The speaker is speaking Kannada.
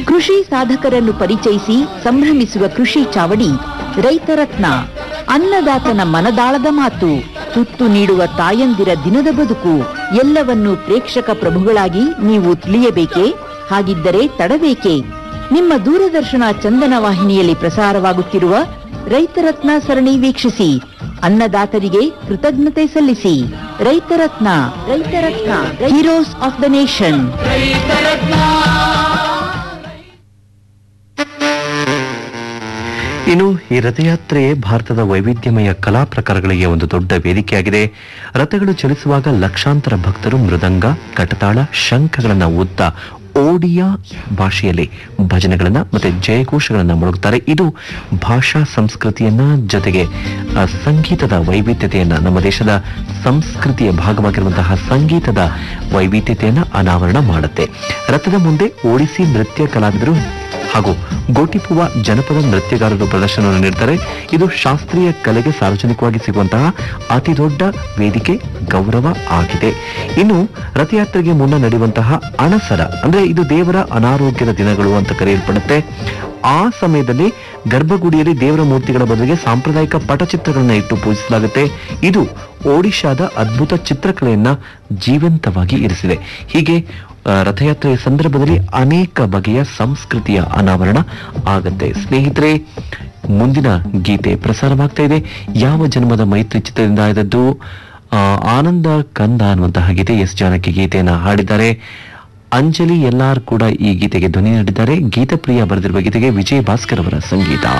ಕೃಷಿ ಸಾಧಕರನ್ನು ಪರಿಚಯಿಸಿ ಸಂಭ್ರಮಿಸುವ ಕೃಷಿ ಚಾವಡಿ ರೈತರತ್ನ ಅನ್ನದಾತನ ಮನದಾಳದ ಮಾತು ತುತ್ತು ನೀಡುವ ತಾಯಂದಿರ ದಿನದ ಬದುಕು ಎಲ್ಲವನ್ನು ಪ್ರೇಕ್ಷಕ ಪ್ರಭುಗಳಾಗಿ ನೀವು ತಿಳಿಯಬೇಕೇ ಹಾಗಿದ್ದರೆ ತಡಬೇಕೆ ನಿಮ್ಮ ದೂರದರ್ಶನ ಚಂದನ ವಾಹಿನಿಯಲ್ಲಿ ಪ್ರಸಾರವಾಗುತ್ತಿರುವ ರೈತರತ್ನ ಸರಣಿ ವೀಕ್ಷಿಸಿ ಅನ್ನದಾತರಿಗೆ ಕೃತಜ್ಞತೆ ಸಲ್ಲಿಸಿ ರೈತರತ್ನ ರೈತರತ್ನ ಹೀರೋಸ್ ಆಫ್ ದ ನೇಷನ್ ಇನ್ನು ಈ ರಥಯಾತ್ರೆ ಭಾರತದ ವೈವಿಧ್ಯಮಯ ಕಲಾ ಪ್ರಕಾರಗಳಿಗೆ ಒಂದು ದೊಡ್ಡ ವೇದಿಕೆಯಾಗಿದೆ ರಥಗಳು ಚಲಿಸುವಾಗ ಲಕ್ಷಾಂತರ ಭಕ್ತರು ಮೃದಂಗ ಕಟತಾಳ ಶಂಖಗಳನ್ನ ಉದ್ದ ಓಡಿಯಾ ಭಾಷೆಯಲ್ಲಿ ಭಜನೆಗಳನ್ನ ಮತ್ತೆ ಜಯಘೋಷಗಳನ್ನ ಮೊಳಗುತ್ತಾರೆ ಇದು ಭಾಷಾ ಸಂಸ್ಕೃತಿಯನ್ನ ಜೊತೆಗೆ ಆ, ಸಂಗೀತದ ವೈವಿಧ್ಯತೆಯನ್ನ ನಮ್ಮ ದೇಶದ ಸಂಸ್ಕೃತಿಯ ಭಾಗವಾಗಿರುವಂತಹ ಸಂಗೀತದ ವೈವಿಧ್ಯತೆಯನ್ನ ಅನಾವರಣ ಮಾಡುತ್ತೆ ರಥದ ಮುಂದೆ ಓಡಿಸಿ ನೃತ್ಯ ಕಲಾವಿದರು ಹಾಗೂ ಗೋಟಿಪುವ ಜನಪದ ನೃತ್ಯಗಾರರು ಪ್ರದರ್ಶನವನ್ನು ನೀಡ್ತಾರೆ ಇದು ಶಾಸ್ತ್ರೀಯ ಕಲೆಗೆ ಸಾರ್ವಜನಿಕವಾಗಿ ಸಿಗುವಂತಹ ಅತಿ ದೊಡ್ಡ ವೇದಿಕೆ ಗೌರವ ಆಗಿದೆ ಇನ್ನು ರಥಯಾತ್ರೆಗೆ ಮುನ್ನ ನಡೆಯುವಂತಹ ಅಣಸರ ಅಂದ್ರೆ ಇದು ದೇವರ ಅನಾರೋಗ್ಯದ ದಿನಗಳು ಅಂತ ಕರೆಯಲ್ಪಡುತ್ತೆ ಆ ಸಮಯದಲ್ಲಿ ಗರ್ಭಗುಡಿಯಲ್ಲಿ ದೇವರ ಮೂರ್ತಿಗಳ ಬದಲಿಗೆ ಸಾಂಪ್ರದಾಯಿಕ ಪಟಚಿತ್ರಗಳನ್ನ ಇಟ್ಟು ಪೂಜಿಸಲಾಗುತ್ತೆ ಇದು ಒಡಿಶಾದ ಅದ್ಭುತ ಚಿತ್ರಕಲೆಯನ್ನ ಜೀವಂತವಾಗಿ ಇರಿಸಿದೆ ಹೀಗೆ ಆ, ರಥಯಾತ್ರೆಯ ಸಂದರ್ಭದಲ್ಲಿ ಅನೇಕ ಬಗೆಯ ಸಂಸ್ಕೃತಿಯ ಅನಾವರಣ ಆಗತ್ತೆ ಸ್ನೇಹಿತರೆ ಮುಂದಿನ ಗೀತೆ ಪ್ರಸಾರವಾಗ್ತಾ ಇದೆ ಯಾವ ಜನ್ಮದ ಮೈತ್ರಿ ಚಿತ್ರದಿಂದ ಆದದ್ದು ಆ, ಆನಂದ ಕಂದ ಅನ್ನುವಂತಹ ಗೀತೆ ಎಸ್ ಜಾನಕಿ ಗೀತೆಯನ್ನ ಹಾಡಿದ್ದಾರೆ ಅಂಜಲಿ ಎಲ್ಲಾರ್ ಕೂಡ ಈ ಗೀತೆಗೆ ಧ್ವನಿ ನೀಡಿದ್ದಾರೆ ಗೀತಪ್ರಿಯ ಬರೆದಿರುವ ಗೀತೆಗೆ ವಿಜಯ್ ಭಾಸ್ಕರ್ ಅವರ ಸಂಗೀತ